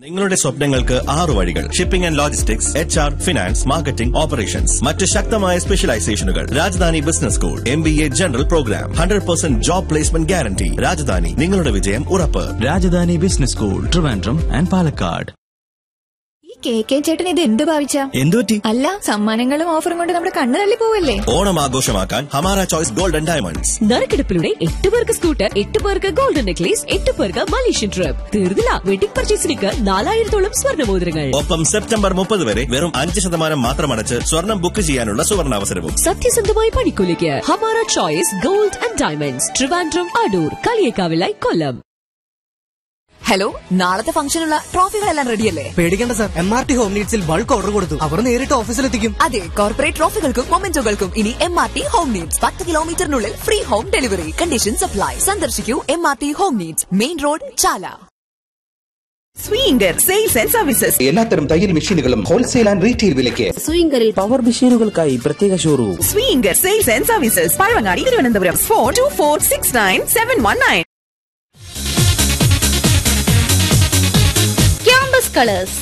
നിങ്ങളുടെ സ്വപ്നങ്ങൾക്ക് ആറ് വഴികൾ shipping and logistics H R finance marketing operations മറ്റ് ശക്തമായ സ്പെഷ്യലൈസേഷനുകൾ Rajadhani business school M B A general programme hundred percent job placement guarantee Rajadhani നിങ്ങളുടെ വിജയം ഉറപ്പ് Rajadhani business school Trivandrum and Palakkad ഈ കെ കെ ചേട്ടൻ ഇത് എന്ത് ഭാവിച്ച എന്തുപറ്റി അല്ല സമ്മാനങ്ങളും ഓഫറും കൊണ്ട് നമ്മുടെ കണ്ണു തള്ളി പോവല്ലേ ഓണം ആഘോഷമാക്കാൻ ഹമാര ചോയ്സ് ഗോൾഡ് ആൻഡ് ഡയമണ്ട്സ് നറുക്കെടുപ്പിലൂടെ എട്ട് പേർക്ക് സ്കൂട്ടർ എട്ട് പേർക്ക് ഗോൾഡൻ നെക്ലേസ് എട്ട് പേർക്ക് മലേഷ്യൻ ട്രിപ്പ് തീർന്നില്ല വെഡിംഗ് പർച്ചേസിലേക്ക് നാലായിരത്തോളം സ്വർണ്ണമോതിരങ്ങൾ ഒപ്പം സെപ്റ്റംബർ മുപ്പത് വരെ വെറും അഞ്ച് ശതമാനം മാത്രം അടച്ച് സ്വർണം ബുക്ക് ചെയ്യാനുള്ള സുവർണാവസരവും സത്യസന്ധമായ പണിക്കൂലിക്ക് Hamara choice gold and diamonds Trivandrum Adoor കളിയേക്കാവിലായി കൊല്ലം ഹലോ നാളത്തെ ഫംഗ്ഷനുള്ള ട്രോഫികളെല്ലാം റെഡിയല്ലേ പേടിക്കേണ്ട sir M R T home നീഡ്സിൽ ബൾക്ക് ഓർഡർ കൊടുത്തു അവർ നേരിട്ട് ഓഫീസിലെത്തിക്കും അതെ കോർപ്പറേറ്റ് ട്രോഫികൾക്കും മൊമെന്റോകൾക്കും ഇനി M R T home needs പത്ത് കിലോമീറ്ററിനുള്ളിൽ free home delivery condition supply സന്ദർശിക്കൂ M R T home needs main road Chala Singer sales and services എല്ലാത്തരം തയ്യൽ മെഷീനുകളും ഹോൾസെയിൽ ആൻഡ് റീറ്റെയിൽ വിലയ്ക്ക് സ്വിംഗറിൽ പവർ മെഷീനുകൾക്കായി പ്രത്യേക showroom Singer sales and services Pazhavangadi Thiruvananthapuram four two four six nine seven one nine campus colours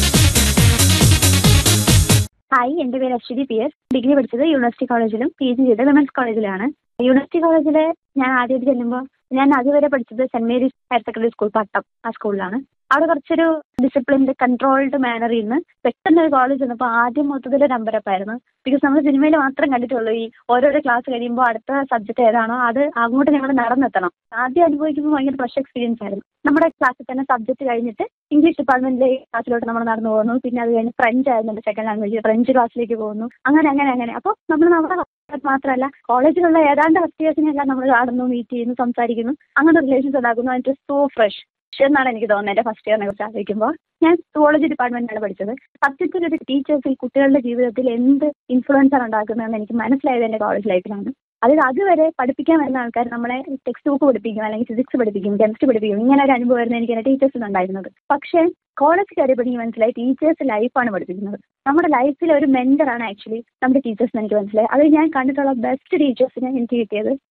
hi എന്റെ പേര് Aswathy P S degree പഠിച്ചത് university കോളേജിലും പി ജി ചെയ്തത് വിമൻസ് കോളേജിലാണ് യൂണിവേഴ്സിറ്റി കോളേജിൽ ഞാൻ ആദ്യമായിട്ട് ചെല്ലുമ്പോൾ ഞാൻ അതുവരെ പഠിച്ചത് Saint Mary's higher secondary school Pattom ആ സ്കൂളിലാണ് അവിടെ കുറച്ചൊരു ഡിസിപ്ലിൻഡ് കൺട്രോൾഡ് മാനറിൽ നിന്ന് പെട്ടെന്ന് ഒരു കോളേജ് വന്നപ്പോൾ ആദ്യം മൊത്തത്തിൽ ഒരു അമ്പരപ്പായിരുന്നു ബിക്കോസ് നമ്മൾ സിനിമയിൽ മാത്രം കണ്ടിട്ടുള്ളൂ ഈ ഓരോരോ ക്ലാസ് കഴിയുമ്പോൾ അടുത്ത സബ്ജക്ട് ഏതാണോ അത് അങ്ങോട്ട് ഞങ്ങൾ നടന്നെത്തണം ആദ്യം അനുഭവിക്കുമ്പോൾ ഭയങ്കര ഫ്രഷ് എക്സ്പീരിയൻസ് ആയിരുന്നു നമ്മുടെ ക്ലാസ്സിൽ തന്നെ സബ്ജക്ട് കഴിഞ്ഞിട്ട് ഇംഗ്ലീഷ് ഡിപ്പാർട്ട്മെന്റിലെ ക്ലാസ്സിലോട്ട് നമ്മൾ നടന്നു പോകുന്നു പിന്നെ അത് കഴിഞ്ഞ് ഫ്രഞ്ച് ആയിരുന്നു എൻ്റെ സെക്കൻഡ് ലാംഗ്വേജ് ഫ്രഞ്ച് ക്ലാസ്സിലേക്ക് പോകുന്നു അങ്ങനെ അങ്ങനെ അങ്ങനെ അപ്പോൾ നമ്മൾ നമ്മുടെ class മാത്രമല്ല കോളേജിലുള്ള ഏതാണ്ട് ഫസ്റ്റ് ഇയേഴ്സിനെല്ലാം നമ്മൾ കാണുന്നു മീറ്റ് ചെയ്യുന്നു സംസാരിക്കുന്നു അങ്ങനെ റിലേഷൻസ് ഉണ്ടാക്കുന്നു അതിൻ്റെ സോ ഫ്രഷ് എന്നാണ് എനിക്ക് തോന്നുന്നത് എൻ്റെ ഫസ്റ്റ് ഇയറിനെ കുറിച്ച് ആലോചിക്കുമ്പോൾ ഞാൻ സുവോളജി ഡിപ്പാർട്ട്മെന്റിലാണ് പഠിച്ചത് സത്യത്തിൽ ഒരു ടീച്ചേഴ്സിൽ കുട്ടികളുടെ ജീവിതത്തിൽ എന്ത് ഇൻഫ്ലുവൻസ് ആണ് ഉണ്ടാക്കുന്നതെന്ന് എനിക്ക് മനസ്സിലായത് എൻ്റെ കോളേജ് ലൈഫിലാണ് അതായത് അതുവരെ പഠിപ്പിക്കാൻ വരുന്ന ആൾക്കാർ നമ്മളെ ടെക്സ്റ്റ് ബുക്ക് പഠിപ്പിക്കും അല്ലെങ്കിൽ ഫിസിക്സ് പഠിപ്പിക്കും കെമിസ്ട്രി പഠിപ്പിക്കും ഇങ്ങനെ ഒരു അനുഭവമായിരുന്നു എനിക്ക് എൻ്റെ ടീച്ചേഴ്സിൽ ഉണ്ടായിരുന്നത് പക്ഷേ കോളേജ് കയറിയപ്പോൾ എനിക്ക് മനസ്സിലായി ടീച്ചേഴ്സ് ലൈഫാണ് പഠിപ്പിക്കുന്നത് നമ്മുടെ ലൈഫിൽ ഒരു മെന്ററാണ് ആക്ച്വലി നമ്മുടെ ടീച്ചേഴ്സ് എനിക്ക് മനസ്സിലായി അത് ഞാൻ കണ്ടിട്ടുള്ള ബെസ്റ്റ് ടീച്ചേഴ്സിനെ എനിക്ക് കിട്ടിയത്